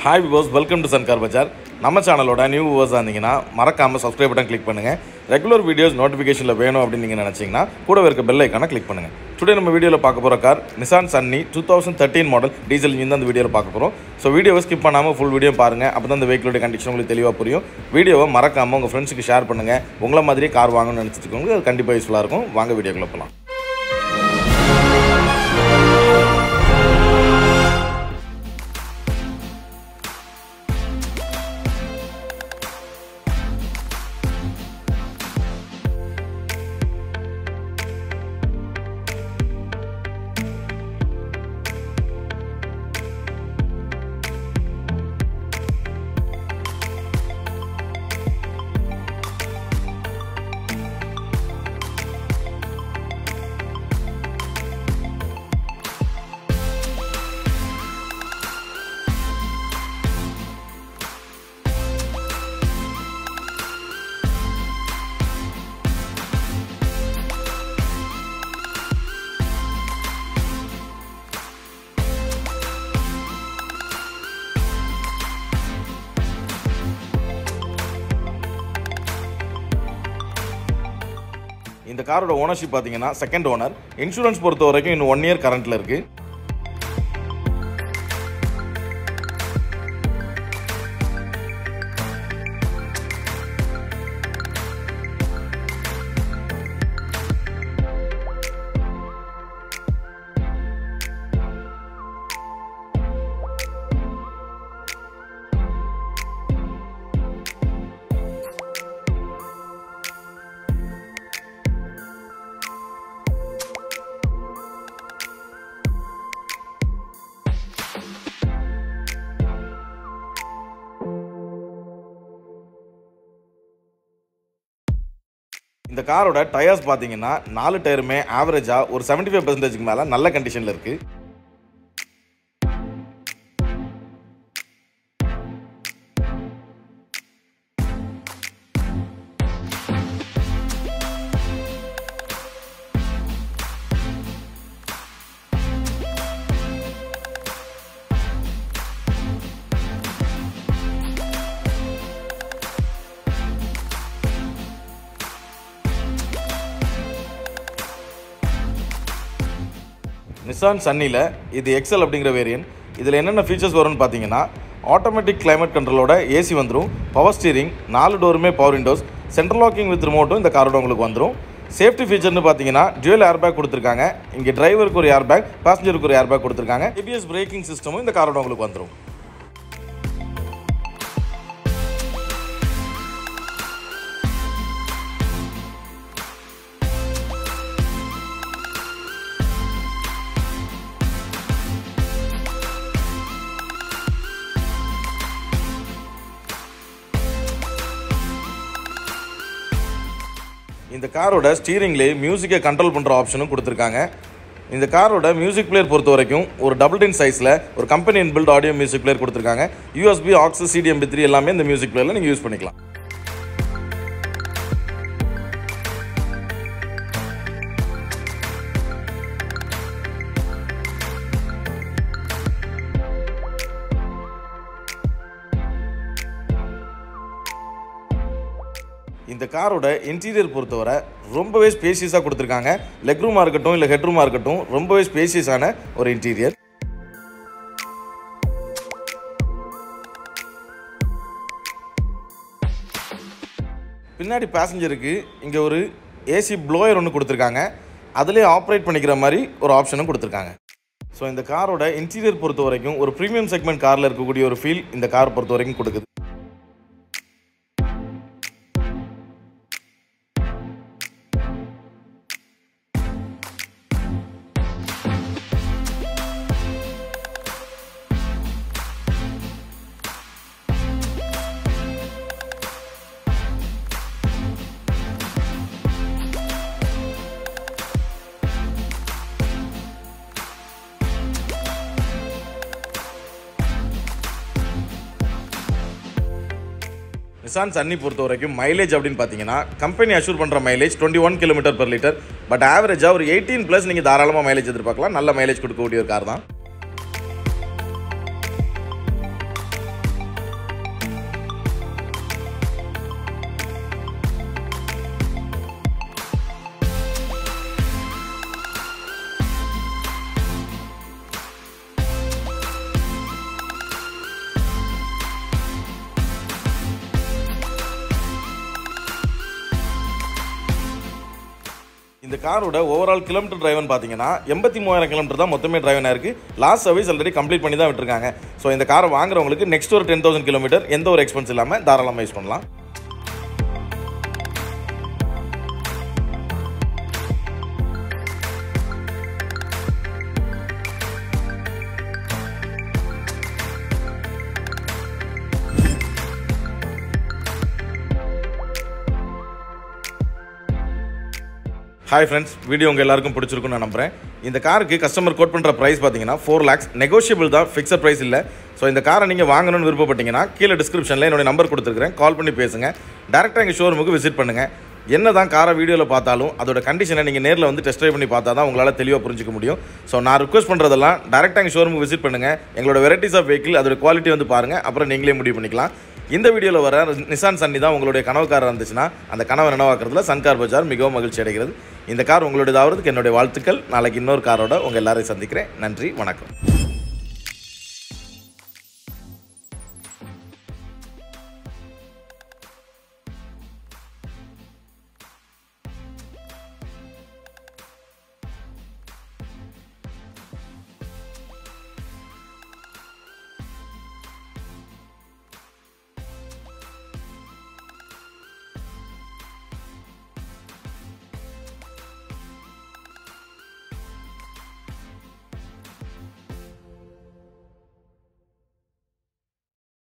hi viewers welcome to சன்கார் பஜார் நம்ம சேனலோட நியூ விவோஸாக இருந்தீங்கன்னா மறக்காமல் சப்ஸ்கிரைப் பட்டன் கிளிக் பண்ணுங்கள் ரெகுலர் வீடியோஸ் நோட்டிஃபிகேஷனில் வேணும் அப்படின்னு நீங்கள் நினச்சிங்கன்னா கூடவே இருக்க பெல் ஐக்கானை கிளிக் பண்ணுங்கள் டுடே நம்ம வீடியோவில் பார்க்க போகிற car Nissan Sunny two thousand thirteen model diesel engine தான் அந்த வீடியோவில் பார்க்க போகிறோம் ஸோ வீடியோவை ஸ்கிப் பண்ணாமல் ஃபுல் வீடியோ பாருங்கள் அப்போ தான் அந்த வெஹிக்கிளோட கண்டிஷன் உங்களுக்கு தெளிவாக புரியும் வீடியோவை மறக்காமல் உங்கள் ஃப்ரெண்ட்ஸுக்கு ஷேர் பண்ணுங்கள் உங்களை மாதிரியே கார் வாங்கணும்னு நினச்சிட்டு இருக்கவங்களுக்கு அது கண்டிப்பாக யூஸ்ஃபுல்லாக இருக்கும் வாங்க வீடியோக்குள்ளே போகலாம் இந்த காரோட ஓனர்ஷிப் பார்த்தீங்கன்னா செகண்ட் ஓனர் இன்சூரன்ஸ் பொறுத்த வரைக்கும் இன்னும் ஒன் இயர் கரண்ட்டில் இருக்குது இந்த காரோட டயர்ஸ் பார்த்தீங்கன்னா நாலு டயருமே ஆவரேஜாக ஒரு 75% ஃபைவ் பர்சன்டேஜ்க்கு மேலே நல்ல கண்டிஷனில் இருக்குது நிசான் சன்னியில் இது எக்ஸல் அப்படிங்கிற வேரியன்ட் இதில் என்னென்ன ஃபீச்சர்ஸ் வரும்னு பார்த்தீங்கன்னா ஆட்டோமேட்டிக் கிளைமேட் கண்ட்ரோலோட ஏசி வந்துடும் பவர் ஸ்டீரிங் நாலு டோருமே power windows central locking with ரிமோட்டும் இந்த காரோட உங்களுக்கு வந்துடும் சேஃப்டி ஃபீச்சர்னு பார்த்தீங்கன்னா டியூல் ஏர் பேக் கொடுத்துருக்காங்க இங்கே டிரைவருக்கு ஒரு ஏர் பேக் பேசஞ்சருக்கு ஒரு ஏர் பேக் கொடுத்துருக்காங்க ஏபிஎஸ் பிரேக்கிங் சிஸ்டமும் இந்த காரோட உங்களுக்கு வந்துடும் இந்த காரோட ஸ்டீரிங்லேயே மியூசிக்கை கண்ட்ரோல் பண்ணுற ஆப்ஷனும் கொடுத்துருக்காங்க இந்த காரோட மியூசிக் பிளேயர் பொறுத்த வரைக்கும் ஒரு டபுள் டின் சைஸில் ஒரு company inbuilt audio music player கொடுத்துருக்காங்க யூஎஸ்பி ஆக்ஸ் சிடிஎம்பி த்ரீ எல்லாமே இந்த மியூசிக் பிளேயரில் நீங்கள் யூஸ் பண்ணிக்கலாம் இந்த காரோட இன்டீரியர் பொறுத்தவரை ரொம்பவே ஸ்பேசியஸாக கொடுத்துருக்காங்க லெக் ரூமாக இருக்கட்டும் இல்லை ஹெட் ரூமாக இருக்கட்டும் ரொம்பவே ஸ்பேசியஸான ஒரு இன்டீரியர் பின்னாடி பேசஞ்சருக்கு இங்கே ஒரு ஏசி ப்ளோயர் ஒன்று கொடுத்துருக்காங்க அதிலே ஆப்ரேட் பண்ணிக்கிற மாதிரி ஒரு ஆப்ஷனும் கொடுத்துருக்காங்க ஸோ இந்த காரோட இன்டீரியர் பொறுத்த வரைக்கும் ஒரு ப்ரீமியம் செக்மெண்ட் காரில் இருக்கக்கூடிய ஒரு ஃபீல் இந்த கார் பொறுத்த வரைக்கும் கொடுக்குது நிசான் சன்னி பொறுத்த வரைக்கும் மைலேஜ் அப்படின்னு பார்த்தீங்கன்னா கம்பெனி அஷூர் பண்ணுற mileage twenty one kilometre per litre but ஆவரேஜாக ஒரு எயிட்டீன் ப்ளஸ் நீங்கள் தாராளமாக மைலேஜ் எதிர்பார்க்கலாம் நல்ல மைலேஜ் கொடுக்கக்கூடிய ஒரு கார் தான் இந்த காரோட ஓவரால் கிலோமீட்டர் டிரைவன் பார்த்தீங்கன்னா எண்பத்தி மூவாயிரம் கிலோமீட்டர் தான் மொத்தமே டிரைவன் இருக்கு லாஸ்ட் சர்வீஸ் ஆல்ரெடி கம்ப்ளீட் பண்ணி தான் விட்டுருக்காங்க ஸோ இந்த காரை வாங்குறவங்களுக்கு நெக்ஸ்ட் ஒரு டென் தௌசண்ட் கிலோமீட்டர் எந்த ஒரு எக்ஸ்பென்ஸ் இல்லாமல் தாராளமாக யூஸ் பண்ணலாம் ஹாய் ஃப்ரெண்ட்ஸ் வீடியோ உங்கள் எல்லாருக்கும் பிடிச்சிருக்குன்னு நான் நம்புறேன் இந்த காருக்கு கஸ்டமர் கோட் பண்ணுற ப்ரைஸ் பார்த்தீங்கன்னா ஃபோர் லேக்ஸ் நெகோஷியபிள் தான் ஃபிக்ஸட் ப்ரைஸ் இல்லை ஸோ இந்த காரை நீங்கள் வாங்கணும்னு விருப்பப்பட்டீங்கன்னா கீழே டிஸ்கிரிப்ஷனில் என்னோட நம்பர் கொடுத்துருக்கேன் கால் பண்ணி பேசுங்க டேரெக்டாக எங்கள் ஷோரூமுக்கு விசிட் பண்ணுங்கள் என்ன தான் காரை வீடியோவில் பார்த்தாலும் அதோட கண்டிஷனை நீங்கள் நேரில் வந்து டெஸ்ட் ட்ரைவ் பண்ணி பார்த்தா தான் உங்களால் தெளிவாக புரிஞ்சிக்க முடியும் ஸோ நான் ரிக்வஸ்ட் பண்ணுறதெல்லாம் டேரெக்டாக எங்கள் ஷோரூமுக்கு விசிட் பண்ணுங்கள் எங்களோட வெரைட்டிஸ் ஆஃப் வெஹிக்கிள் அதோட குவாலிட்டி வந்து பாருங்கள் அப்புறம் நீங்களே முடிவு பண்ணிக்கலாம் இந்த வீடியோவில் வர நிசான் சன்னி தான் உங்களுடைய கனவு காராக இருந்துச்சுன்னா அந்த கனவை நினைவாக்குறதுல சன்கார் பஜார் மிகவும் மகிழ்ச்சி அடைகிறது இந்த கார் உங்களுடையதாகிறதுக்கு என்னுடைய வாழ்த்துக்கள் நாளைக்கு இன்னொரு காரோட உங்கள் எல்லாரையும் சந்திக்கிறேன் நன்றி வணக்கம்